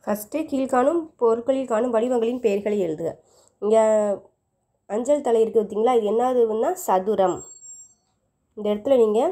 first கீழ்காணும் பொருட்களில் காணும் வடிவங்களின் பெயர்களை எழுதுக இங்கே அஞ்சல் தலை இருக்குது பார்த்தீங்களா இது என்னதுன்னா சதுரம் இந்த இடத்துல நீங்கள்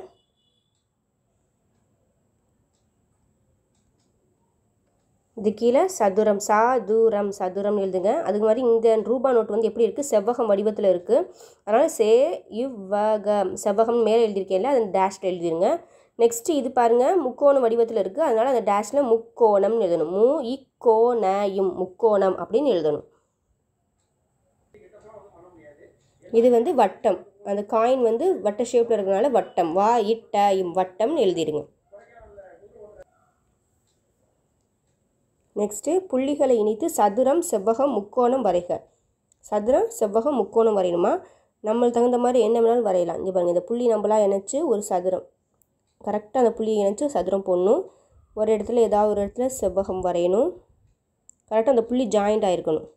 இது கீழே சதுரம் சா தூரம் சதுரம் எழுதுங்க அதுக்கு மாதிரி இந்த ரூபா நோட் வந்து எப்படி இருக்குது செவ்வகம் வடிவத்தில் இருக்குது அதனால் சே இவ்வகம் செவ்வகம் மேலே எழுதியிருக்கேன்ல அதை டேஷில் எழுதிருங்க நெக்ஸ்ட்டு இது பாருங்கள் முக்கோணம் வடிவத்தில் இருக்குது அதனால் அந்த டேஷில் முக்கோணம்னு எழுதணும் மு இக்கோணயும் முக்கோணம் அப்படின்னு எழுதணும் இது வந்து வட்டம் அந்த காயின் வந்து வட்ட ஷேப்பில் இருக்கிறனால வட்டம் வா இட்ட இம் வட்டம்னு எழுதிடுங்க நெக்ஸ்ட்டு புள்ளிகளை இணைத்து சதுரம் செவ்வகம் முக்கோணம் வரைக சதுரம் செவ்வகம் முக்கோணம் வரையணுமா நம்மளுக்கு தகுந்த மாதிரி என்ன வேணாலும் வரையலாம் இங்கே பாருங்கள் இந்த புள்ளி நம்மளாக இணைச்சி ஒரு சதுரம் கரெக்டாக அந்த புள்ளியை இணைச்சி சதுரம் போடணும் ஒரு இடத்துல ஏதாவது ஒரு இடத்துல செவ்வகம் வரையணும் கரெக்டாக அந்த புள்ளி ஜாயிண்ட் ஆகிருக்கணும்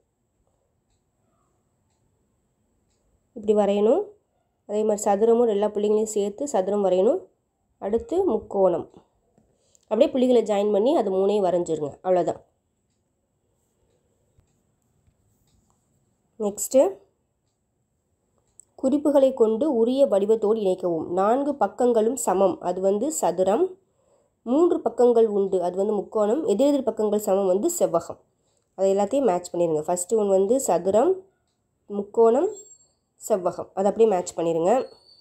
இப்படி வரையணும் அதே மாதிரி சதுரமும் எல்லா புள்ளிகளையும் சேர்த்து சதுரம் வரையணும் அடுத்து முக்கோணம் அப்படியே புள்ளிகளை ஜாயின் பண்ணி அது மூணையும் வரைஞ்சிருங்க அவ்வளோதான் நெக்ஸ்ட்டு குறிப்புகளை கொண்டு உரிய வடிவத்தோடு இணைக்கவும் நான்கு பக்கங்களும் சமம் அது வந்து சதுரம் மூன்று பக்கங்கள் உண்டு அது வந்து முக்கோணம் எதிரெதிர் பக்கங்கள் சமம் வந்து செவ்வகம் அதை எல்லாத்தையும் மேட்ச் பண்ணிடுங்க ஃபஸ்ட்டு ஒன்று வந்து சதுரம் முக்கோணம் செவ்வகம் அதை அப்படியே மேட்ச் பண்ணிடுங்க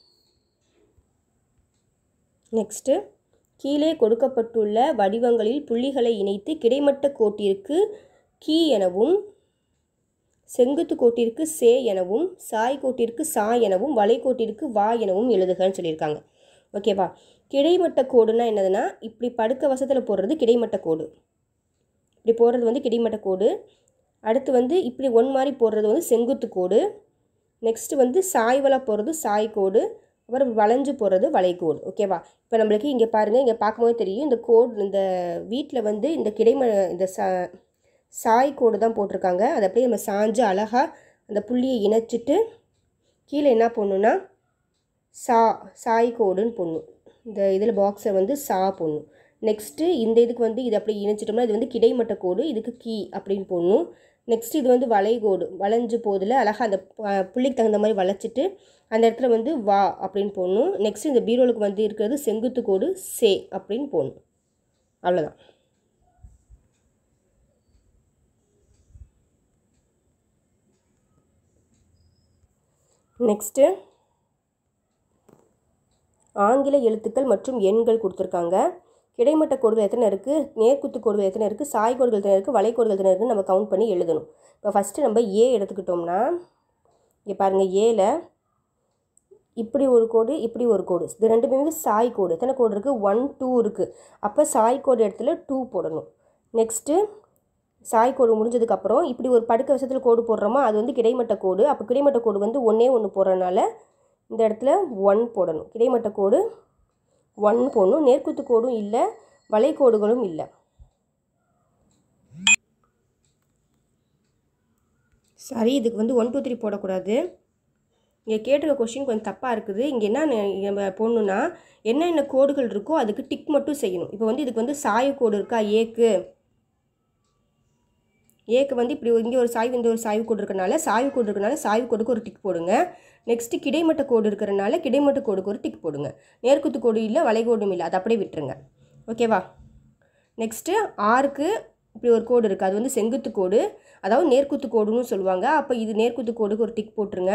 நெக்ஸ்ட்டு கீழே கொடுக்கப்பட்டுள்ள வடிவங்களில் புள்ளிகளை இணைத்து கிடைமட்ட கோட்டிற்கு கீ எனவும் செங்குத்து கோட்டிற்கு சே எனவும் சாய் கோட்டிற்கு சா எனவும் வளைகோட்டிற்கு வா எனவும் எழுதுகன்னு சொல்லியிருக்காங்க ஓகேவா கிடைமட்ட கோடுனா என்னதுன்னா இப்படி படுக்க வசத்தில் போடுறது கிடைமட்ட கோடு இப்படி போடுறது வந்து கிடைமட்ட கோடு அடுத்து வந்து இப்படி ஒன் மாதிரி போடுறது வந்து செங்குத்து கோடு நெக்ஸ்ட்டு வந்து சாய்வலாக போடுறது சாய் கோடு அப்புறம் வளைஞ்சு போடுறது வளைகோடு ஓகேவா இப்போ நம்மளுக்கு இங்கே பாருங்கள் இங்கே பார்க்கும்போது தெரியும் இந்த கோடு இந்த வீட்டில் வந்து இந்த கிடைம இந்த சா சாய் கோடு தான் போட்டிருக்காங்க அதை அப்படியே நம்ம சாஞ்சு அழகாக அந்த புள்ளியை இணைச்சிட்டு கீழே என்ன பண்ணணுன்னா சா சாய் கோடுன்னு போடணும் இந்த இதில் பாக்ஸை வந்து சா போடணும் நெக்ஸ்ட்டு இந்த இதுக்கு வந்து இது அப்படியே இணைச்சிட்டோம்னா இது வந்து கிடைமட்ட கோடு இதுக்கு கீ அப்படின்னு போடணும் நெக்ஸ்ட் இது வந்து வளைகோடு வளைஞ்சு போதில் அழகாக அந்த புள்ளிக்கு தகுந்த மாதிரி வளைச்சிட்டு அந்த இடத்துல வந்து வா அப்படின்னு போடணும் நெக்ஸ்ட் இந்த பீரோலுக்கு வந்து இருக்கிறது செங்குத்து கோடு சே அப்படின்னு போடணும் அவ்வளோதான் நெக்ஸ்ட்டு ஆங்கில எழுத்துக்கள் மற்றும் எண்கள் கொடுத்துருக்காங்க கிடைமட்ட கோடுகள் எத்தனை இருக்குது நேர்குத்து கோடுகள் எத்தனை இருக்குது சாய் கோடுகள் எத்தனை இருக்குது வளைகோடுகள் எத்தனை இருக்குன்னு நம்ம கவுண்ட் பண்ணி எழுதணும் இப்போ ஃபஸ்ட்டு நம்ம ஏ எடுத்துக்கிட்டோம்னா இங்கே பாருங்கள் ஏல இப்படி ஒரு கோடு இப்படி ஒரு கோடு இது ரெண்டுமே வந்து சாய் கோடு எத்தனை கோடு இருக்குது ஒன் டூ இருக்குது அப்போ சாய் கோடு இடத்துல டூ போடணும் நெக்ஸ்ட்டு சாய் கோடு முடிஞ்சதுக்கப்புறம் இப்படி ஒரு படுக்க விஷயத்தில் கோடு போடுறோமா அது வந்து கிடைமட்ட கோடு அப்போ கிடைமட்ட கோடு வந்து ஒன்றே ஒன்று போடுறதுனால இந்த இடத்துல ஒன் போடணும் கிடைமட்ட கோடு ஒன் போடணும் நேர்குத்து கோடும் இல்லை வளைகோடுகளும் இல்லை சரி இதுக்கு வந்து ஒன் டூ த்ரீ போடக்கூடாது இங்கே கேட்டிருக்க கொஷின் கொஞ்சம் தப்பாக இருக்குது இங்கே என்ன நம்ம போடணுன்னா என்னென்ன கோடுகள் இருக்கோ அதுக்கு டிக் மட்டும் செய்யணும் இப்போ வந்து இதுக்கு வந்து சாய கோடு இருக்கா ஏக்கு ஏக்கு வந்து இப்படி இங்கே ஒரு சாய்வு இந்த ஒரு சாய்வு கோடு இருக்கறனால சாய்வு கோடு இருக்கறனால சாய்வு கோடுக்கு ஒரு டிக் போடுங்க நெக்ஸ்ட்டு கிடைமட்ட கோடு இருக்கிறனால கிடைமட்ட கோடுக்கு ஒரு டிக் போடுங்க நேர்குத்து கோடு இல்லை வளைகோடும் இல்லை அதை அப்படியே விட்டுருங்க ஓகேவா நெக்ஸ்ட்டு ஆறுக்கு இப்படி ஒரு கோடு இருக்குது அது வந்து செங்குத்து கோடு அதாவது நேர்குத்து கோடுன்னு சொல்லுவாங்க அப்போ இது நேர்குத்து கோடுக்கு ஒரு டிக் போட்டுருங்க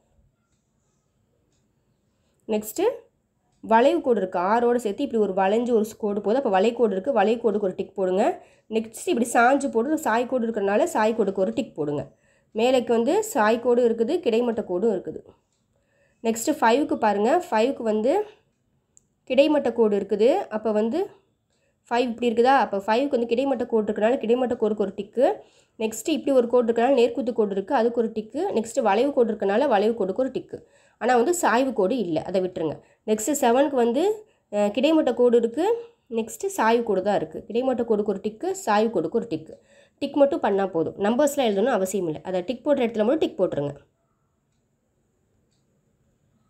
நெக்ஸ்ட்டு வளைவு கோடு இருக்குது ஆரோடு சேர்த்து இப்படி ஒரு வளைஞ்சு ஒரு கோடு போகுது அப்போ வளைகோடு இருக்குது வளைகோடுக்கு ஒரு டிக் போடுங்க நெக்ஸ்ட் இப்படி சாஞ்சு போடு சாய் கோடு இருக்கிறனால சாய் கோடுக்கு ஒரு டிக் போடுங்க மேலேக்கு வந்து சாய் கோடு இருக்குது கிடைமட்ட கோடும் இருக்குது நெக்ஸ்ட்டு ஃபைவுக்கு பாருங்கள் ஃபைவுக்கு வந்து கிடைமட்ட கோடு இருக்குது அப்போ வந்து ஃபைவ் இப்படி இருக்குதா அப்போ ஃபைவ்க்கு வந்து கிடைமட்ட கோடு இருக்கிறனால கிடைமட்ட கோடுக்கு ஒரு டிக்கு நெக்ஸ்ட்டு இப்படி ஒரு கோடு இருக்கிறனால நேர்குத்து கோடு இருக்குது அதுக்கு ஒரு டிக்கு நெக்ஸ்ட்டு வளைவு கோடு இருக்கனால வளைவு கோடுக்கு ஒரு டிக்கு ஆனால் வந்து சாய்வு கோடு இல்லை அதை விட்டுருங்க நெக்ஸ்ட்டு செவனுக்கு வந்து கிடைமட்ட கோடு இருக்குது நெக்ஸ்ட்டு சாய்வு கோடு தான் இருக்குது கிடைமட்ட கோடுக்கு ஒரு டிக்கு சாய்வு கோடுக்கு ஒரு டிக்கு டிக் மட்டும் பண்ணால் போதும் நம்பர்ஸ்லாம் எழுதணும் அவசியம் இல்லை அதை டிக் போடுற இடத்துல மட்டும் டிக் போட்டுருங்க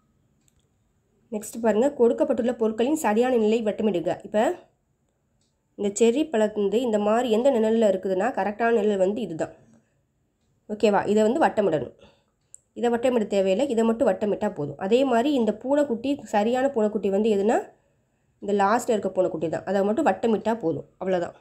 நெக்ஸ்ட் பாருங்கள் கொடுக்கப்பட்டுள்ள பொருட்களின் சரியான நிலை வட்டமிடுக இப்போ இந்த செர்ரி பழத்து வந்து இந்த மாதிரி எந்த நிழலில் இருக்குதுன்னா கரெக்டான நிழல் வந்து இதுதான் ஓகேவா இதை வந்து வட்டமிடணும் இதை வட்டமிட தேவையில்லை இதை மட்டும் வட்டமிட்டால் போதும் அதே மாதிரி இந்த பூனைக்குட்டி சரியான பூனைக்குட்டி வந்து எதுனா இந்த லாஸ்ட்டில் இருக்க பூனைக்குட்டி தான் அதை மட்டும் வட்டமிட்டால் போதும் அவ்வளோதான்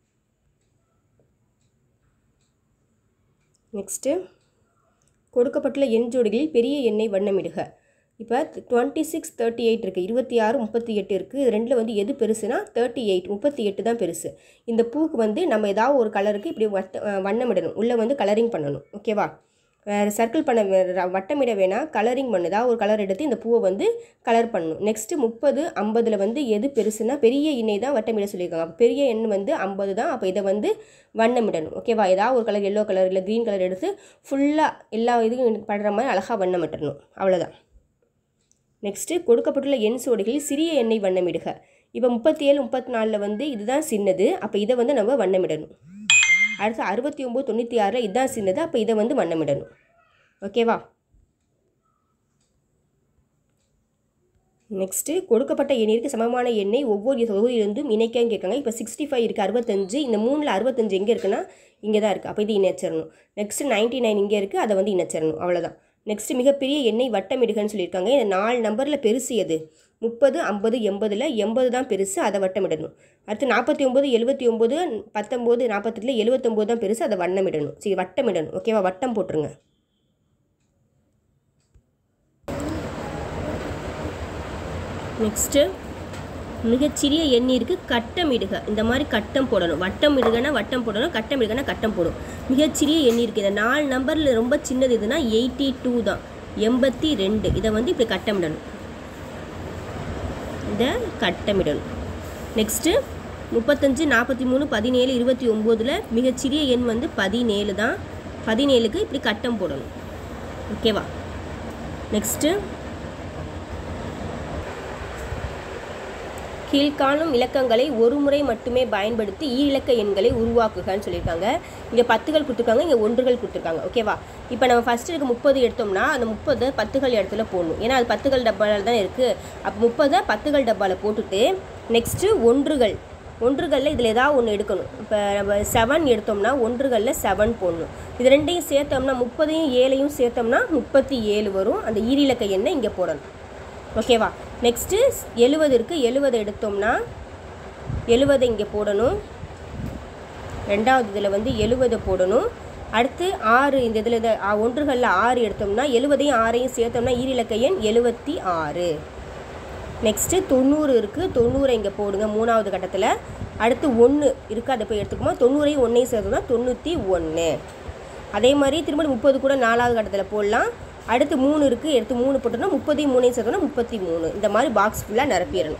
நெக்ஸ்ட்டு கொடுக்கப்பட்டுள்ள எண் ஜோடிகளில் பெரிய எண்ணை வண்ணமிடுக இப்போ டுவெண்ட்டி சிக்ஸ் தேர்ட்டி எயிட் இருக்குது இருபத்தி ஆறு முப்பத்தி எட்டு இருக்குது இது ரெண்டில் வந்து எது பெருசுனா தேர்ட்டி எயிட் முப்பத்தி எட்டு தான் பெருசு இந்த பூக்கு வந்து நம்ம ஏதாவது ஒரு கலருக்கு இப்படி வட்ட அஹ் வண்ணமிடணும் உள்ளே வந்து கலரிங் பண்ணணும் ஓகேவா வேறு சர்க்கிள் பண்ண வே- ர- வட்டமிட வேணால் கலரிங் பண்ணு ஏதாவது ஒரு கலர் எடுத்து இந்த பூவை வந்து கலர் பண்ணணும் நெக்ஸ்ட்டு முப்பது ஐம்பதில் வந்து எது பெருசுனா பெரிய எண்ணெய் தான் வட்டமிட சொல்லியிருக்காங்க அப்போ பெரிய எண் வந்து ஐம்பது தான் அப்போ இதை வந்து வண்ணமிடணும் ஓகேவா ஏதாவது ஒரு கலர் எல்லோ கலர் இல்லை க்ரீன் கலர் எடுத்து ஃபுல்லாக எல்லா இதுவும் படுற மாதிரி அழகாக வண்ணமிட்டணும் அவ்வளோதான் நெக்ஸ்ட்டு கொடுக்கப்பட்டுள்ள எண் சுவடிகளில் சிறிய எண்ணெய் வண்ணமிடுக இப்போ முப்பத்தி ஏழு முப்பத்தி நாலில் வந்து இதுதான் சின்னது அப்போ இதை வந்து நம்ம வண்ணமிடணும் அடுத்து அறுபத்தி ஒம்பது தொண்ணூற்றி ஆறில் இதுதான் சின்னது அப்போ இதை வந்து வண்ணமிடணும் ஓகேவா நெக்ஸ்ட்டு கொடுக்கப்பட்ட எண்ணிற்கு சமமான எண்ணை ஒவ்வொரு தொகுதியிலிருந்தும் இணைக்கன்னு கேட்காங்க இப்போ சிக்ஸ்டி ஃபைவ் இருக்குது அறுபத்தஞ்சு இந்த மூணில் அறுபத்தஞ்சு எங்கே இருக்குன்னா இங்கே தான் இருக்குது அப்போ இது இணைச்சிடணும் நெக்ஸ்ட்டு நைன்ட்டி நைன் இங்கே இருக்குது அதை வந்து இணைச்சிடணும் அவ்வளோதான் நெக்ஸ்ட்டு மிகப்பெரிய எண்ணெய் வட்டமிடுகன்னு சொல்லியிருக்காங்க இந்த நாலு நம்பரில் பெருசு எது முப்பது ஐம்பது எண்பதில் எண்பது தான் பெருசு அதை வட்டமிடணும் அடுத்து நாற்பத்தி ஒம்பது எழுபத்தி ஒம்பது பத்தொம்போது நாற்பத்தெட்டில் எழுபத்தொம்போது தான் பெருசு அதை வண்ணமிடணும் சரி வட்டமிடணும் ஓகேவா வட்டம் போட்டுருங்க நெக்ஸ்ட்டு மிகச்சிறிய எண்ணிற்கு கட்டமிடுக இந்த மாதிரி கட்டம் போடணும் வட்டம் இடுகனா வட்டம் போடணும் கட்டம் இடுகனா கட்டம் போடும் மிகச்சிறிய எண்ணிற்கு இந்த நாலு நம்பரில் ரொம்ப சின்னது இதுனா எயிட்டி டூ தான் எண்பத்தி ரெண்டு இதை வந்து இப்படி கட்டமிடணும் இதை கட்டமிடணும் நெக்ஸ்ட்டு முப்பத்தஞ்சு நாற்பத்தி மூணு பதினேழு இருபத்தி ஒம்போதில் மிகச்சிறிய எண் வந்து பதினேழு தான் பதினேழுக்கு இப்படி கட்டம் போடணும் ஓகேவா நெக்ஸ்ட்டு கீழ்காணும் இலக்கங்களை ஒரு முறை மட்டுமே பயன்படுத்தி ஈரிலக்க எண்களை உருவாக்குகன்னு சொல்லியிருக்காங்க இங்கே பத்துகள் கொடுத்துருக்காங்க இங்கே ஒன்றுகள் கொடுத்துருக்காங்க ஓகேவா இப்போ நம்ம ஃபஸ்ட்டு இருக்க முப்பது எடுத்தோம்னா அந்த முப்பது பத்துகள் இடத்துல போடணும் ஏன்னா அது பத்துகள் டப்பாவில் தான் இருக்குது அப்போ முப்பதை பத்துகள் டப்பாவில் போட்டுட்டு நெக்ஸ்ட்டு ஒன்றுகள் ஒன்றுகளில் இதில் ஏதாவது ஒன்று எடுக்கணும் இப்போ நம்ம செவன் எடுத்தோம்னா ஒன்றுகளில் செவன் போடணும் இது ரெண்டையும் சேர்த்தோம்னா முப்பதையும் ஏழையும் சேர்த்தோம்னா முப்பத்தி ஏழு வரும் அந்த ஈரிலக்க எண்ணை இங்கே போடணும் ஓகேவா நெக்ஸ்ட்டு எழுபது இருக்குது எழுபது எடுத்தோம்னா எழுபதை இங்கே போடணும் ரெண்டாவது இதில் வந்து எழுபதை போடணும் அடுத்து ஆறு இந்த இதில் இந்த ஆ, ஒன்றுகளில் ஆறு எடுத்தோம்னா எழுபதையும் ஆறையும் சேர்த்தோம்னா ஈரிலக்க எண் எழுபத்தி ஆறு நெக்ஸ்ட்டு தொண்ணூறு இருக்குது தொண்ணூறை இங்கே போடுங்க மூணாவது கட்டத்தில் அடுத்து ஒன்று இருக்குது அதை போய் எடுத்துக்குமா தொண்ணூறையும் ஒன்றையும் சேர்த்தோம்னா தொண்ணூற்றி ஒன்று அதே மாதிரி திரும்ப முப்பது கூட நாலாவது கட்டத்தில் போடலாம் அடுத்து மூணு இருக்குது எடுத்து மூணு போட்டோம்னா முப்பதையும் மூணையும் சேர்த்தோம்னா முப்பத்தி மூணு இந்த மாதிரி பாக்ஸ் ஃபுல்லாக நிரப்பிடணும்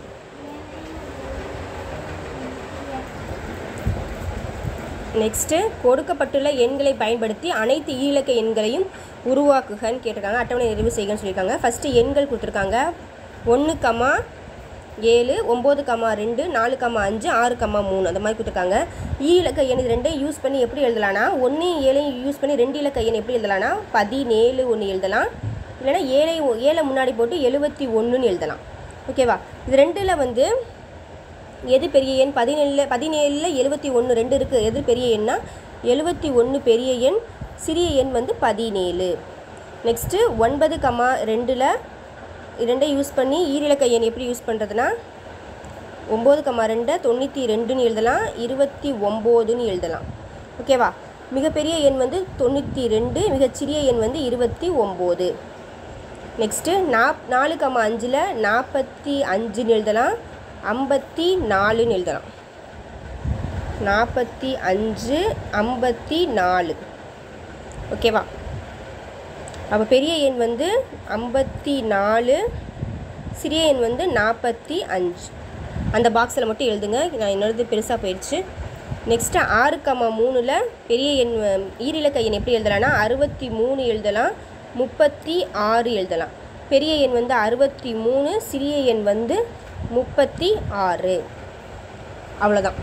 நெக்ஸ்ட்டு கொடுக்கப்பட்டுள்ள எண்களை பயன்படுத்தி அனைத்து ஈழக்க எண்களையும் உருவாக்குகன்னு கேட்டிருக்காங்க அட்டவணை நிறைவு செய்கன்னு சொல்லியிருக்காங்க ஃபஸ்ட்டு எண்கள் கொடுத்துருக்காங்க ஒன்று கமா ஏழு ஒம்பது கமா ரெண்டு நாலு கமா அஞ்சு ஆறு கமா மூணு அந்த மாதிரி கொடுத்துருக்காங்க ஈ இலக்க எண் இது ரெண்டையும் யூஸ் பண்ணி எப்படி எழுதலாம்னா ஒன்று ஏழையும் யூஸ் பண்ணி ரெண்டு இலக்க எண் எப்படி எழுதலாம்னா பதினேழு ஒன்று எழுதலாம் இல்லைன்னா ஏழை ஏழை முன்னாடி போட்டு எழுபத்தி ஒன்றுன்னு எழுதலாம் ஓகேவா இது ரெண்டில் வந்து எது பெரிய எண் பதினேழில் பதினேழில் எழுபத்தி ஒன்று ரெண்டு இருக்குது எது பெரிய எண்ணா எழுபத்தி ஒன்று பெரிய எண் சிறிய எண் வந்து பதினேழு நெக்ஸ்ட்டு ஒன்பது கமா ரெண்டில் ரெண்டை யூஸ் பண்ணி ஈரிலக்க எண் எப்படி யூஸ் பண்ணுறதுனா ஒம்பது கமா ரெண்டை தொண்ணூற்றி ரெண்டுன்னு எழுதலாம் இருபத்தி ஒம்போதுன்னு எழுதலாம் ஓகேவா மிகப்பெரிய எண் வந்து தொண்ணூற்றி ரெண்டு மிகச்சிறிய எண் வந்து இருபத்தி ஒம்பது நெக்ஸ்ட்டு நாப் நாலு கமா அஞ்சில் நாற்பத்தி அஞ்சுன்னு எழுதலாம் ஐம்பத்தி நாலுன்னு எழுதலாம் நாற்பத்தி அஞ்சு ஐம்பத்தி நாலு ஓகேவா அப்போ பெரிய எண் வந்து ஐம்பத்தி நாலு சிறிய எண் வந்து நாற்பத்தி அஞ்சு அந்த பாக்ஸில் மட்டும் எழுதுங்க நான் என்னோடது பெருசாக போயிடுச்சு நெக்ஸ்ட்டு ஆறு கம்மா மூணில் பெரிய எண் அஹ், ஈரிலக்க எண் எப்படி எழுதலாம்னா அறுபத்தி மூணு எழுதலாம் முப்பத்தி ஆறு எழுதலாம் பெரிய எண் வந்து அறுபத்தி மூணு சிறிய எண் வந்து முப்பத்தி ஆறு அவ்வளோதான்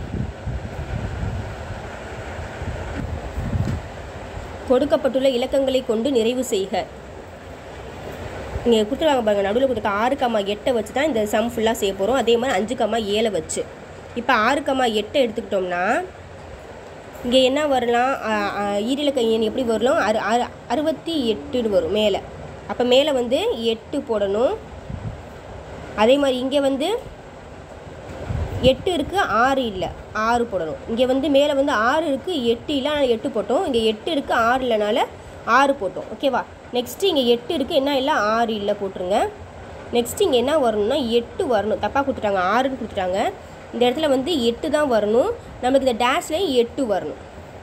கொடுக்கப்பட்டுள்ள இலக்கங்களை கொண்டு நிறைவு செய்க இங்கே கொடுத்துருக்காங்க பாருங்க நடுவில் கொடுத்துருக்க ஆறு கம்மா எட்டை வச்சு தான் இந்த சம் ஃபுல்லாக செய்ய போகிறோம் அதே மாதிரி அஞ்சு கம்மா ஏழை வச்சு இப்போ ஆறு கமா எட்டை எடுத்துக்கிட்டோம்னா இங்கே என்ன வரலாம் ஈரிலக்க எண் எப்படி வரலாம் அறு அறு அறுபத்தி எட்டுன்னு வரும் மேலே அப்போ மேலே வந்து எட்டு போடணும் அதே மாதிரி இங்கே வந்து எட்டு இருக்குது ஆறு இல்லை ஆறு போடணும் இங்கே வந்து மேலே வந்து ஆறு இருக்குது எட்டு இல்லை ஆனால் எட்டு போட்டோம் இங்கே எட்டு இருக்குது ஆறு இல்லைனால ஆறு போட்டோம் ஓகேவா நெக்ஸ்ட்டு இங்கே எட்டு இருக்குது என்ன இல்லை ஆறு இல்லை போட்டுருங்க நெக்ஸ்ட்டு இங்கே என்ன வரணும்னா எட்டு வரணும் தப்பாக கொடுத்துட்டாங்க ஆறுன்னு கொடுத்துட்டாங்க இந்த இடத்துல வந்து எட்டு தான் வரணும் நமக்கு இந்த டேஷ்லேயும் எட்டு வரணும்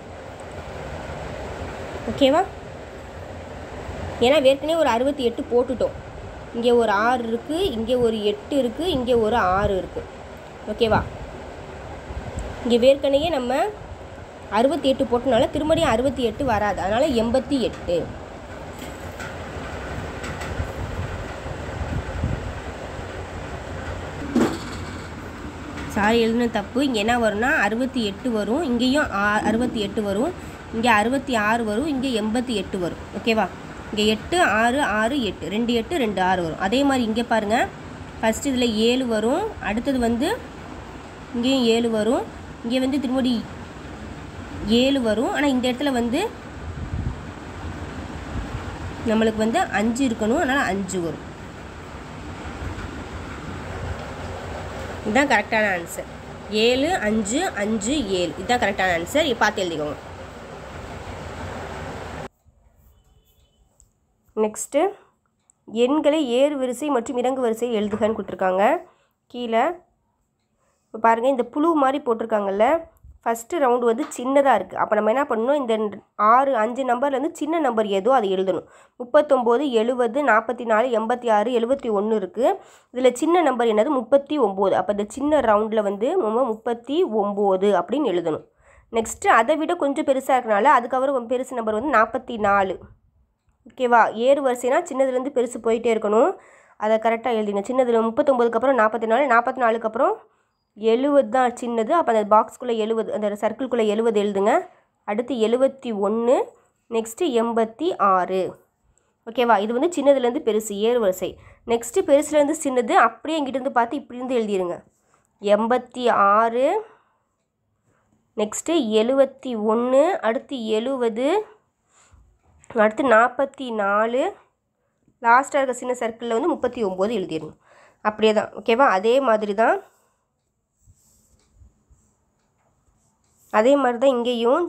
ஓகேவா ஏன்னா ஏற்கனவே ஒரு அறுபத்தி எட்டு போட்டுட்டோம் இங்கே ஒரு ஆறு இருக்குது இங்கே ஒரு எட்டு இருக்குது இங்கே ஒரு ஆறு இருக்குது ஓகேவா இங்கே ஏற்கனவே நம்ம அறுபத்தி எட்டு போட்டனால திருமணியும் அறுபத்தி எட்டு வராது அதனால் எண்பத்தி எட்டு சாரி எழுதுன தப்பு இங்கே என்ன வரும்னா அறுபத்தி எட்டு வரும் இங்கேயும் ஆ- அறுபத்தி எட்டு வரும் இங்கே அறுபத்தி ஆறு வரும் இங்கே எண்பத்தி எட்டு வரும் ஓகேவா இங்கே எட்டு ஆறு ஆறு எட்டு ரெண்டு எட்டு ரெண்டு ஆறு வரும் அதே மாதிரி இங்கே பாருங்கள் ஃபஸ்ட்டு இதில் ஏழு வரும் அடுத்தது வந்து இங்கேயும் ஏழு வரும் இங்கே வந்து திரும்படி ஏழு வரும் ஆனால் இந்த இடத்துல வந்து நம்மளுக்கு வந்து அஞ்சு இருக்கணும் அதனால் அஞ்சு வரும் இதுதான் கரெக்டான ஆன்சர் ஏழு அஞ்சு அஞ்சு ஏழு இதுதான் கரெக்டான ஆன்சர் இப்போ பார்த்து எழுதிக்கோங்க நெக்ஸ்ட்டு எண்களை ஏறு வரிசை மற்றும் இறங்கு வரிசை எழுதுகன்னு கொடுத்துருக்காங்க கீழே இப்போ பாருங்கள் இந்த புழு மாதிரி போட்டிருக்காங்கல்ல ஃபஸ்ட்டு ரவுண்டு வந்து சின்னதாக இருக்குது அப்போ நம்ம என்ன பண்ணணும் இந்த ஆறு அஞ்சு நம்பர்லேருந்து சின்ன நம்பர் ஏதோ அதை எழுதணும் முப்பத்தொம்போது எழுபது நாற்பத்தி நாலு எண்பத்தி ஆறு எழுபத்தி ஒன்று இருக்குது இதில் சின்ன நம்பர் என்னது முப்பத்தி ஒம்பது அப்போ இந்த சின்ன ரவுண்டில் வந்து நம்ம முப்பத்தி ஒம்பது அப்படின்னு எழுதணும் நெக்ஸ்ட்டு அதை விட கொஞ்சம் பெருசாக இருக்கனால அதுக்கப்புறம் பெருசு நம்பர் வந்து நாற்பத்தி நாலு ஓகேவா ஏறு வரிசைனா சின்னதுலேருந்து பெருசு போயிட்டே இருக்கணும் அதை கரெக்டாக எழுதிங்க சின்னதில் முப்பத்தொம்போதுக்கு அப்புறம் நாற்பத்தி நாலு நாற்பத்தி நாலுக்கு அப்புறம் எழுபது தான் சின்னது அப்போ அந்த பாக்ஸ்குள்ளே எழுபது அந்த சர்க்கிள்குள்ளே எழுபது எழுதுங்க அடுத்து எழுபத்தி ஒன்று நெக்ஸ்ட்டு எண்பத்தி ஆறு ஓகேவா இது வந்து சின்னதுலேருந்து பெருசு ஏறு வரிசை நெக்ஸ்ட்டு பெருசுலேருந்து சின்னது அப்படியே இங்கிட்டிருந்து பார்த்து இப்படி இருந்து எழுதிருங்க எண்பத்தி ஆறு நெக்ஸ்ட்டு எழுபத்தி ஒன்று அடுத்து எழுபது அடுத்து நாற்பத்தி நாலு லாஸ்ட்டாக இருக்க சின்ன சர்க்கிளில் வந்து முப்பத்தி ஒம்பது எழுதிடணும் அப்படியே தான் ஓகேவா அதே மாதிரி தான் அதே மாதிரி தான் இங்கேயும்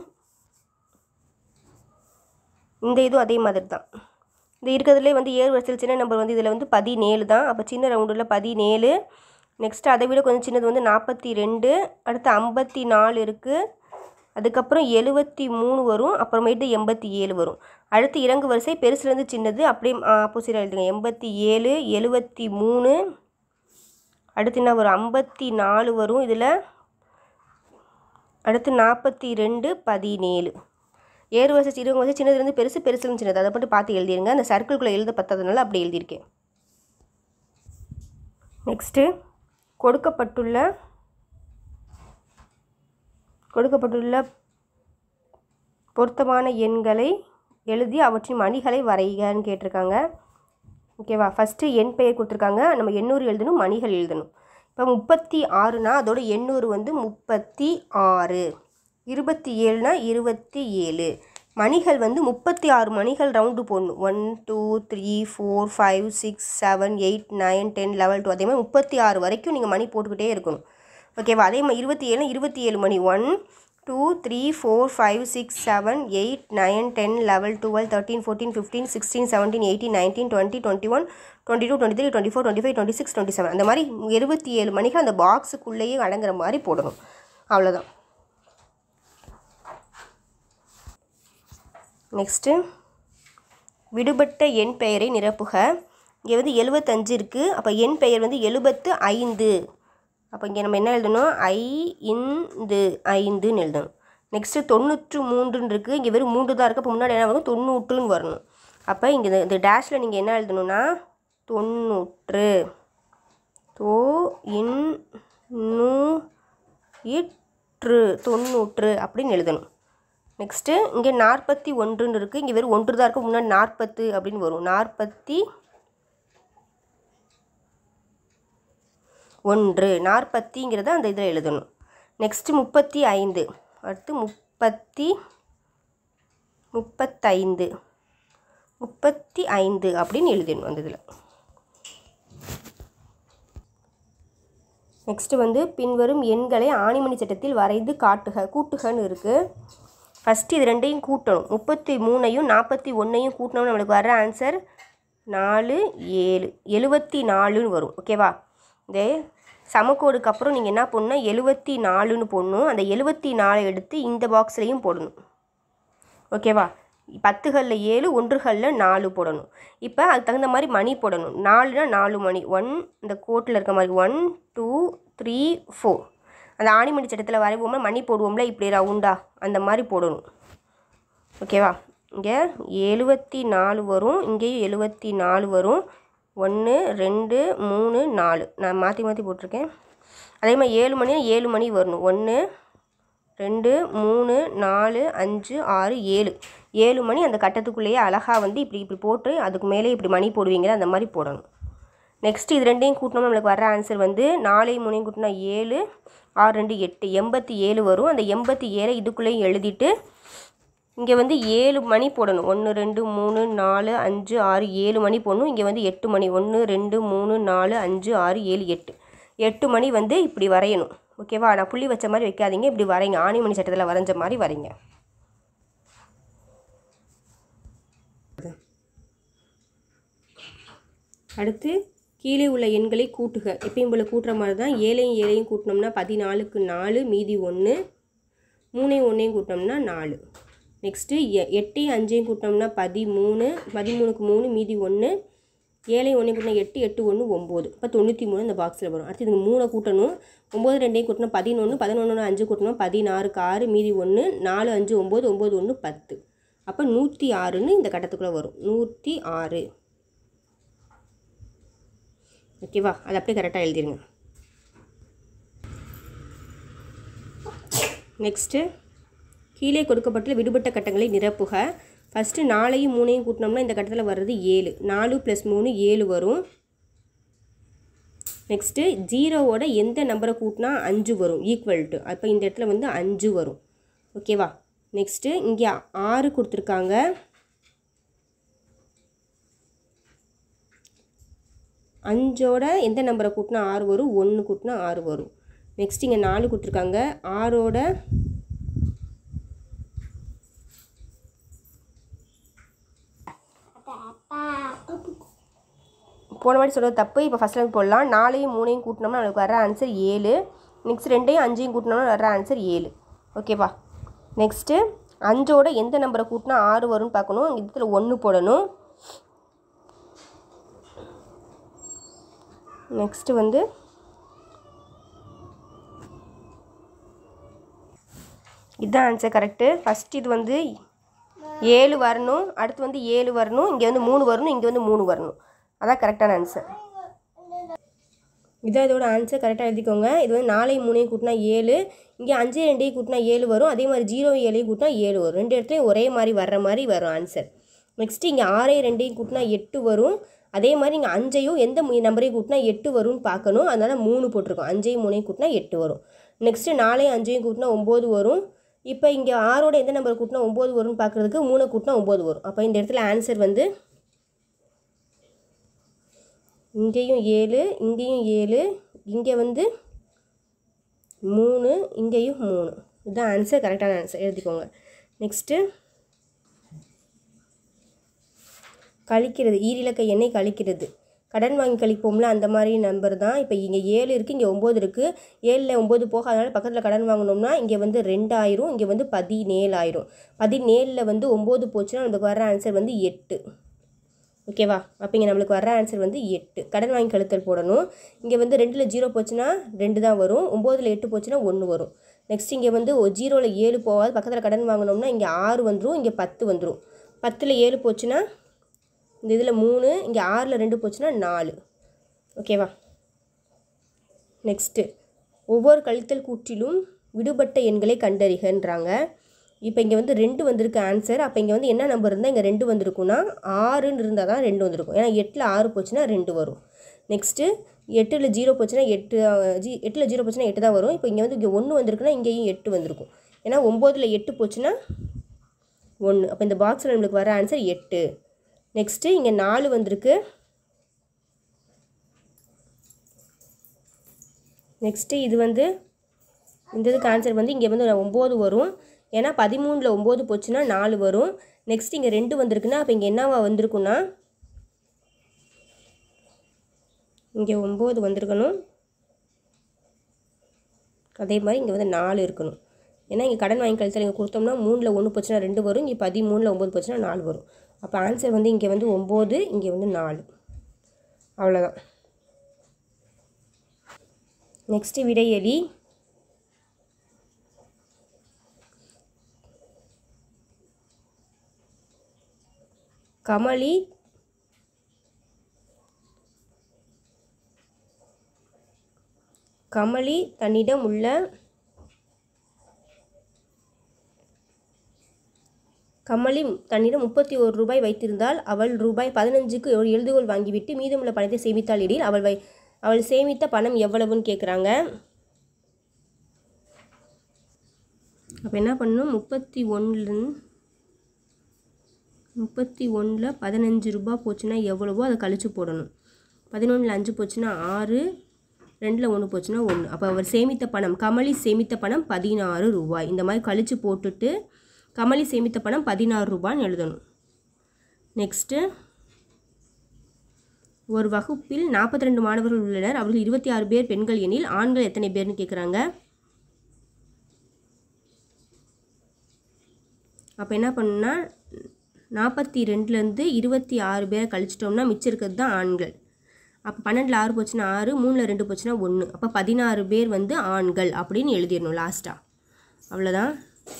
இந்த இதுவும் அதே மாதிரி தான் இந்த இருக்கிறதுலே வந்து ஏழு வருஷத்தில் சின்ன நம்பர் வந்து இதில் வந்து பதினேழு தான் அப்போ சின்ன ரவுண்டில் பதினேழு நெக்ஸ்ட்டு அதை விட கொஞ்சம் சின்னது வந்து நாற்பத்தி ரெண்டு அடுத்து ஐம்பத்தி நாலு இருக்குது அதுக்கப்புறம் எழுபத்தி மூணு வரும் அப்புறமேட்டு எண்பத்தி ஏழு வரும் அடுத்து இறங்கு வரிசை பெருசுலேருந்து சின்னது அப்படியே ஆப்போசிட்டாக எழுதுங்க எண்பத்தி ஏழு எழுபத்தி மூணு அடுத்து என்ன வரும் ஐம்பத்தி நாலு வரும் இதில் அடுத்து நாற்பத்தி ரெண்டு பதினேழு ஏறு வரிசை இறங்கு வரிசை சின்னதுலேருந்து பெருசு பெருசுலேருந்து சின்னது அதை மட்டும் பார்த்து எழுதிருங்க அந்த சர்க்கிள்குள்ளே எழுத பத்தாதனால அப்படி எழுதியிருக்கேன் நெக்ஸ்ட்டு கொடுக்கப்பட்டுள்ள கொடுக்கப்பட்டுள்ள பொருத்தமான எண்களை எழுதி அவற்றின் மணிகளை வரைகன்னு கேட்டிருக்காங்க ஓகேவா ஃபஸ்ட்டு எண் பெயர் கொடுத்துருக்காங்க நம்ம எண்ணூறு எழுதணும் மணிகள் எழுதணும் இப்போ முப்பத்தி ஆறுனா அதோட எண்ணூறு வந்து முப்பத்தி ஆறு இருபத்தி ஏழுனா இருபத்தி ஏழு மணிகள் வந்து முப்பத்தி ஆறு மணிகள் ரவுண்டு போடணும் one two three four five six seven eight nine ten level two அதே மாதிரி முப்பத்தி ஆறு வரைக்கும் நீங்கள் மணி போட்டுக்கிட்டே இருக்கணும் ஓகேவா அதே மாதிரி இருபத்தி ஏழு இருபத்தி ஏழு மணி one two three four five six seven eight nine ten level twelve thirteen fourteen fifteen sixteen seventeen eighteen nineteen twenty twenty one twenty two twenty three twenty four twenty five twenty six twenty seven அந்த மாதிரி இருபத்தி ஏழு மணிக்கு அந்த பாக்ஸுக்குள்ளேயே அடங்குற மாதிரி போடணும் அவ்வளோதான் next விடுபட்ட எண் பெயரை நிரப்புக இங்கே வந்து எழுபத்தஞ்சு இருக்குது அப்போ எண் பெயர் வந்து எழுபத்து ஐந்து அப்போ இங்கே நம்ம என்ன எழுதணும் ஐ இந்து ஐந்துன்னு எழுதணும் நெக்ஸ்ட்டு தொண்ணூற்று மூன்றுன்னு இருக்குது இங்கே வெறும் மூன்று தான் இருக்குது அப்போ முன்னாடி என்ன வரும் தொண்ணூற்றுன்னு வரணும் அப்போ இங்கே இந்த- இந்த டேஷில் நீங்கள் என்ன எழுதணும்னா தொண்ணூற்று தோ இன் நூ இற்று தொண்ணூற்று அப்படின்னு எழுதணும் நெக்ஸ்ட்டு இங்கே நாற்பத்தி ஒன்றுன்னு இருக்குது இங்கே வெறும் ஒன்று தான் இருக்குது முன்னாடி நாற்பத்து அப்படின்னு வரும் நாற்பத்தி ஒன்று நாற்பத்திங்கிறத அந்த இதில் எழுதணும் நெக்ஸ்ட்டு முப்பத்தி ஐந்து அடுத்து முப்பத்தி முப்பத்தைந்து முப்பத்தி ஐந்து அப்படின்னு எழுதிடணும் அந்த இதில் நெக்ஸ்ட்டு வந்து பின்வரும் எண்களை ஆணிமணி சட்டத்தில் வரைந்து காட்டுக கூட்டுகன்னு இருக்குது ஃபஸ்ட்டு இது ரெண்டையும் கூட்டணும் முப்பத்தி மூணையும் நாற்பத்தி ஒன்றையும் கூட்டினோம்னு நம்மளுக்கு வர ஆன்சர் நாலு ஏழு எழுபத்தி நாலுன்னு வரும் ஓகேவா இந்த சமக்கோடுக்கு அப்புறம் நீங்கள் என்ன பண்ணணும் எழுபத்தி நாலுன்னு போடணும் அந்த எழுபத்தி நாலை எடுத்து இந்த பாக்ஸ்லேயும் போடணும் ஓகேவா பத்துகளில் ஏழு ஒன்றுகளில் நாலு போடணும் இப்போ அதுக்கு தகுந்த மாதிரி மணி போடணும் நாலுனா நாலு மணி ஒன் இந்த கோட்டில் இருக்க மாதிரி ஒன் டூ த்ரீ ஃபோர் அந்த ஆணிமணி சட்டத்தில் வரைவோம்ல மணி போடுவோம்ல இப்படி ரவுண்டா அந்த மாதிரி போடணும் ஓகேவா இங்கே எழுபத்தி நாலு வரும் இங்கேயும் எழுபத்தி நாலு வரும் ஒன்று ரெண்டு மூணு நாலு நான் மாற்றி மாற்றி போட்டிருக்கேன் அதே மாதிரி ஏழு மணினா ஏழு மணி வரணும் ஒன்று ரெண்டு மூணு நாலு அஞ்சு ஆறு ஏழு ஏழு மணி அந்த கட்டத்துக்குள்ளேயே அழகாக வந்து இப்படி இப்படி போட்டு அதுக்கு மேலே இப்படி மணி போடுவீங்களா அந்த மாதிரி போடணும் நெக்ஸ்ட் இது ரெண்டையும் கூட்டினோம் நம்மளுக்கு வர ஆன்சர் வந்து நாலையும் மூணையும் கூட்டினா ஏழு ஆறு ரெண்டு எட்டு எண்பத்தி ஏழு வரும் அந்த எண்பத்தி ஏழை இதுக்குள்ளேயும் எழுதிட்டு இங்கே வந்து ஏழு மணி போடணும் ஒன்று ரெண்டு மூணு நாலு அஞ்சு ஆறு ஏழு மணி போடணும் இங்கே வந்து எட்டு மணி ஒன்று ரெண்டு மூணு நாலு அஞ்சு ஆறு ஏழு எட்டு எட்டு மணி வந்து இப்படி வரையணும் ஓகேவா நான் புள்ளி வச்ச மாதிரி வைக்காதீங்க இப்படி வரைங்க ஆணிமணி சட்டத்தில் வரைஞ்ச மாதிரி வரைங்க அடுத்து கீழே உள்ள எண்களை கூட்டுக எப்பயும் போல் கூட்டுற மாதிரி தான் ஏழையும் ஏழையும் கூட்டினோம்னா பதினாலுக்கு நாலு மீதி ஒன்று மூணையும் ஒன்றையும் கூட்டினோம்னா நாலு நெக்ஸ்ட்டு எ எட்டையும் அஞ்சையும் கூட்டினோம்னா பதிமூணு பதிமூணுக்கு மூணு மீதி ஒன்று ஏழையும் ஒன்றையும் கூட்டினா எட்டு எட்டு ஒன்று ஒம்பது இப்போ தொண்ணூற்றி மூணு இந்த பாக்ஸில் வரும் அடுத்து இதுக்கு மூணை கூட்டணும் ஒம்பது ரெண்டையும் கூட்டினா பதினொன்று பதினொன்று அஞ்சு கூட்டணும் பதினாறுக்கு ஆறு மீதி ஒன்று நாலு அஞ்சு ஒம்பது ஒம்பது ஒன்று பத்து அப்போ நூற்றி ஆறுன்னு இந்த கட்டத்துக்குள்ளே வரும் நூற்றி ஆறு ஓகேவா அது அப்படியே கரெக்டாக எழுதிருங்க நெக்ஸ்ட்டு கீழே கொடுக்கப்பட்டுள்ள விடுபட்ட கட்டங்களை நிரப்புக ஃபஸ்ட்டு நாலையும் மூணையும் கூட்டினோம்னா இந்த கட்டத்தில் வர்றது ஏழு நாலு ப்ளஸ் மூணு ஏழு வரும் நெக்ஸ்ட்டு ஜீரோவோட எந்த நம்பரை கூட்டினா அஞ்சு வரும் ஈக்குவல் டு அப்போ இந்த இடத்துல வந்து அஞ்சு வரும் ஓகேவா நெக்ஸ்ட்டு இங்கே ஆறு கொடுத்துருக்காங்க அஞ்சோட எந்த நம்பரை கூட்டினா ஆறு வரும் ஒன்று கூட்டினா ஆறு வரும் நெக்ஸ்ட் இங்கே நாலு கொடுத்துருக்காங்க ஆறோட போன வாட்டி சொல்கிறது தப்பு இப்போ ஃபஸ்ட் டைம் போடலாம் நாலையும் மூணையும் கூட்டினோம்னா நம்மளுக்கு வர ஆன்சர் ஏழு நெக்ஸ்ட் ரெண்டையும் அஞ்சையும் கூட்டினோம்னா வர ஆன்சர் ஏழு ஓகேவா நெக்ஸ்ட்டு அஞ்சோட எந்த நம்பரை கூட்டினா ஆறு வரும்னு பார்க்கணும் இங்கே இதில் ஒன்று போடணும் நெக்ஸ்ட்டு வந்து இதுதான் ஆன்சர் கரெக்டு ஃபஸ்ட் இது வந்து ஏழு வரணும் அடுத்து வந்து ஏழு வரணும் இங்கே வந்து மூணு வரணும் இங்கே வந்து மூணு வரணும் அதான் கரெக்டான ஆன்சர் இதான் இதோட ஆன்சர் கரெக்டாக எழுதிக்கோங்க இது வந்து நாலையும் மூணையும் கூட்டினா ஏழு இங்கே அஞ்சு ரெண்டையும் கூட்டினா ஏழு வரும் அதே மாதிரி ஜீரோ ஏழையும் கூட்டினா ஏழு வரும் ரெண்டு இடத்துலையும் ஒரே மாதிரி வர்ற மாதிரி வரும் ஆன்சர் நெக்ஸ்ட்டு இங்கே ஆறையும் ரெண்டையும் கூட்டினா எட்டு வரும் அதே மாதிரி இங்கே அஞ்சையும் எந்த மு- நம்பரையும் கூட்டினா எட்டு வரும்னு பார்க்கணும் அதனால் மூணு போட்டிருக்கோம் அஞ்சையும் மூணையும் கூட்டினா எட்டு வரும் நெக்ஸ்ட்டு நாலையும் அஞ்சையும் கூட்டினா ஒம்பது வரும் இப்போ இங்கே ஆறோட எந்த நம்பர் கூட்டினா ஒம்பது வரும்னு பார்க்குறதுக்கு மூணை கூட்டினா ஒம்பது வரும் அப்போ இந்த இடத்துல ஆன்சர் வந்து இங்கேயும் ஏழு இங்கேயும் ஏழு இங்கே வந்து மூணு இங்கேயும் மூணு இதுதான் ஆன்சர் கரெக்டான ஆன்சர் எழுதிக்கோங்க நெக்ஸ்ட்டு கழிக்கிறது ஈரிலக்க எண்ணை கழிக்கிறது கடன் வாங்கி கழிப்போம்ல அந்த மாதிரி நம்பர் தான் இப்போ இங்கே ஏழு இருக்குது இங்கே ஒம்பது இருக்குது ஏழில் ஒம்பது போகாதனால பக்கத்தில் கடன் வாங்கினோம்னா இங்கே வந்து ரெண்டாயிரம் இங்கே வந்து பதினேழாயிரம் பதினேழில் வந்து ஒம்பது போச்சுன்னா நமக்கு வர ஆன்சர் வந்து எட்டு ஓகேவா அப்போ இங்கே நம்மளுக்கு வர ஆன்சர் வந்து எட்டு கடன் வாங்கி கழுத்தல் போடணும் இங்கே வந்து ரெண்டில் ஜீரோ போச்சுன்னா ரெண்டு தான் வரும் ஒம்போதில் எட்டு போச்சுன்னா ஒன்று வரும் நெக்ஸ்ட் இங்கே வந்து ஜீரோவில் ஏழு போகாது பக்கத்தில் கடன் வாங்கினோம்னா இங்கே ஆறு வந்துடும் இங்கே பத்து வந்துடும் பத்தில் ஏழு போச்சுன்னா இந்த இதில் மூணு இங்கே ஆறில் ரெண்டு போச்சுன்னா நாலு ஓகேவா நெக்ஸ்ட்டு ஒவ்வொரு கழித்தல் கூற்றிலும் விடுபட்ட எண்களை கண்டறிகன்றாங்க இப்போ இங்கே வந்து ரெண்டு வந்திருக்கு ஆன்சர் அப்போ இங்கே வந்து என்ன நம்பர் இருந்தால் இங்கே ரெண்டு வந்திருக்குன்னா ஆறுன்னு இருந்தால் தான் ரெண்டு வந்திருக்கும் ஏன்னா எட்டில் ஆறு போச்சுன்னா ரெண்டு வரும் நெக்ஸ்ட்டு எட்டில் ஜீரோ போச்சுன்னா எட்டு அஹ், ஜி எட்டில் ஜீரோ போச்சுன்னா எட்டு தான் வரும் இப்போ இங்கே வந்து இங்கே ஒன்று வந்திருக்குன்னா இங்கேயும் எட்டு வந்திருக்கும் ஏன்னா ஒம்போதில் எட்டு போச்சுன்னா ஒன்று அப்போ இந்த பாக்ஸில் நம்மளுக்கு வர ஆன்சர் எட்டு நெக்ஸ்ட்டு இங்கே நாலு வந்திருக்கு நெக்ஸ்ட்டு இது வந்து இந்த இதுக்கு ஆன்சர் வந்து இங்கே வந்து ஒம்பது வரும் ஏன்னா பதிமூணில் ஒம்பது போச்சுன்னா நாலு வரும் நெக்ஸ்ட் இங்கே ரெண்டு வந்திருக்குன்னா அப்போ இங்கே என்னவா வந்திருக்குன்னா இங்கே ஒம்பது வந்திருக்கணும் அதே மாதிரி இங்கே வந்து நாலு இருக்கணும் ஏன்னா இங்கே கடன் வாங்கி கழித்தல் இங்கே கொடுத்தோம்னா மூணில் ஒன்று போச்சுன்னா ரெண்டு வரும் இங்கே பதிமூணில் ஒம்பது போச்சுன்னா நாலு வரும் அப்போ ஆன்சர் வந்து இங்கே வந்து ஒம்பது இங்கே வந்து நாலு அவ்வளோதான் நெக்ஸ்ட்டு விடையெலி கமலி கமலி தன்னிடம் உள்ள கமலி தன்னிடம் முப்பத்தி ஒரு ரூபாய் வைத்திருந்தால் அவள் ரூபாய் பதினஞ்சுக்கு ஒரு எழுதுகோல் வாங்கிவிட்டு மீதமுள்ள பணத்தை சேமித்தாள் எனில் அவள் வை அவள் சேமித்த பணம் எவ்வளவுன்னு கேட்குறாங்க அப்போ என்ன பண்ணணும் முப்பத்தி ஒன்று முப்பத்தி ஒன்றில் பதினஞ்சு ரூபா போச்சுன்னா எவ்வளவோ அதை கழிச்சு போடணும் பதினொன்றில் அஞ்சு போச்சுன்னா ஆறு ரெண்டில் ஒன்று போச்சுன்னா ஒன்று அப்போ அவர் சேமித்த பணம் கமலி சேமித்த பணம் பதினாறு ரூபாய் இந்த மாதிரி கழிச்சு போட்டுட்டு கமலி சேமித்த பணம் பதினாறு ரூபான்னு எழுதணும் நெக்ஸ்ட்டு ஒரு வகுப்பில் நாற்பத்தி ரெண்டு மாணவர்கள் உள்ளனர் அவர்கள் இருபத்தி ஆறு பேர் பெண்கள் எனில் ஆண்கள் எத்தனை பேர்னு கேட்குறாங்க அப்போ என்ன பண்ணுன்னா நாற்பத்தி ரெண்டுலேருந்து இருபத்தி ஆறு பேரை கழிச்சிட்டோம்னா மிச்சம் இருக்கிறது தான் ஆண்கள் அப்போ பன்னெண்டில் ஆறு போச்சுன்னா ஆறு மூணில் ரெண்டு போச்சுன்னா ஒன்று அப்போ பதினாறு பேர் வந்து ஆண்கள் அப்படின்னு எழுதிடணும் லாஸ்ட்டாக அவ்வளோதான்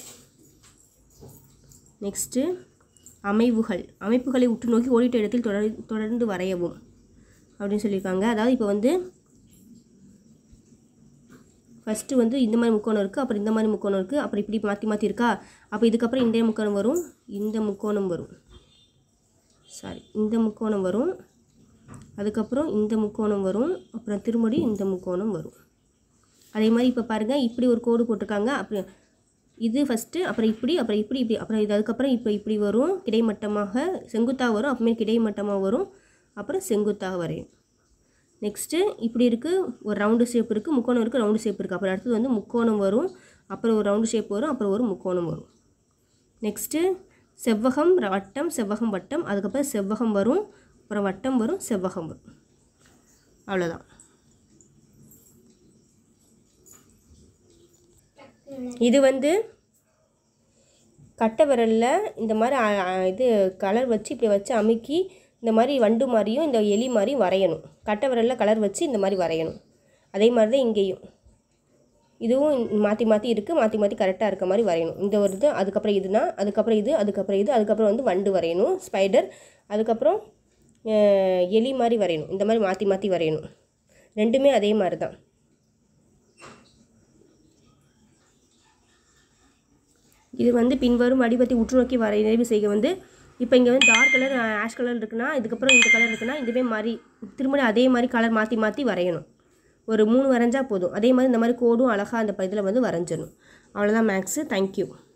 நெக்ஸ்ட்டு அமைவுகள் அமைப்புகளை உற்று நோக்கி ஓடிட்ட இடத்தில் தொடர் தொடர்ந்து வரையவும் அப்படின்னு சொல்லியிருக்காங்க அதாவது இப்போ வந்து ஃபஸ்ட்டு வந்து இந்த மாதிரி முக்கோணம் இருக்குது அப்புறம் இந்த மாதிரி முக்கோணம் இருக்குது அப்புறம் இப்படி மாற்றி மாற்றி இருக்கா அப்போ இதுக்கப்புறம் இந்த முக்கோணம் வரும் இந்த முக்கோணம் வரும் சாரி இந்த முக்கோணம் வரும் அதுக்கப்புறம் இந்த முக்கோணம் வரும் அப்புறம் திரும்படி இந்த முக்கோணம் வரும் அதே மாதிரி இப்போ பாருங்கள் இப்படி ஒரு கோடு போட்டிருக்காங்க அப்புறம் இது ஃபஸ்ட்டு அப்புறம் இப்படி அப்புறம் இப்படி இப்படி அப்புறம் இது அதுக்கப்புறம் இப்போ இப்படி வரும் கிடைமட்டமாக செங்குத்தாக வரும் அப்புறமே கிடைமட்டமாக வரும் அப்புறம் செங்குத்தாக வரையும் நெக்ஸ்ட்டு இப்படி இருக்குது ஒரு ரவுண்டு ஷேப் இருக்குது முக்கோணம் இருக்குது ரவுண்டு ஷேப் இருக்குது அப்புறம் அடுத்தது வந்து முக்கோணம் வரும் அப்புறம் ஒரு ரவுண்டு ஷேப் வரும் அப்புறம் ஒரு முக்கோணம் வரும் நெக்ஸ்ட்டு செவ்வகம் ர- வட்டம் செவ்வகம் வட்டம் அதுக்கப்புறம் செவ்வகம் வரும் அப்புறம் வட்டம் வரும் செவ்வகம் வரும் அவ்வளோதான் இது வந்து கட்டை விரலில் இந்த மாதிரி அ- அ- இது கலர் வச்சு இப்படி வச்சு அமுக்கி இந்த மாதிரி வண்டு மாதிரியும் இந்த எலி மாதிரியும் வரையணும் கட்டை விரலில் கலர் வச்சு இந்த மாதிரி வரையணும் அதே மாதிரி தான் இங்கேயும் இதுவும் மாற்றி மாற்றி இருக்குது மாற்றி மாற்றி கரெக்டாக இருக்க மாதிரி வரையணும் இந்த ஒரு இது அதுக்கப்புறம் இதுனா அதுக்கப்புறம் இது அதுக்கப்புறம் இது அதுக்கப்புறம் வந்து வண்டு வரையணும் ஸ்பைடர் அதுக்கப்புறம் அஹ், எலி மாதிரி வரையணும் இந்த மாதிரி மாற்றி மாற்றி வரையணும் ரெண்டுமே அதே மாதிரி தான் இது வந்து பின்வரும் வடிவத்தை உற்று நோக்கி வரை நிறைவு செய்க வந்து இப்போ இங்கே வந்து டார்க் கலர் ஆஷ் கலர் இருக்குன்னா இதுக்கப்புறம் இந்த கலர் இருக்குன்னா இதுவே மாதிரி திரும்ப அதே மாதிரி கலர் மாற்றி மாற்றி வரையணும் ஒரு மூணு வரைஞ்சா போதும் அதே மாதிரி இந்த மாதிரி கோடும் அழகாக அந்த இதில் வந்து வரைஞ்சிடணும் அவ்வளோதான் மேக்ஸு தேங்க்யூ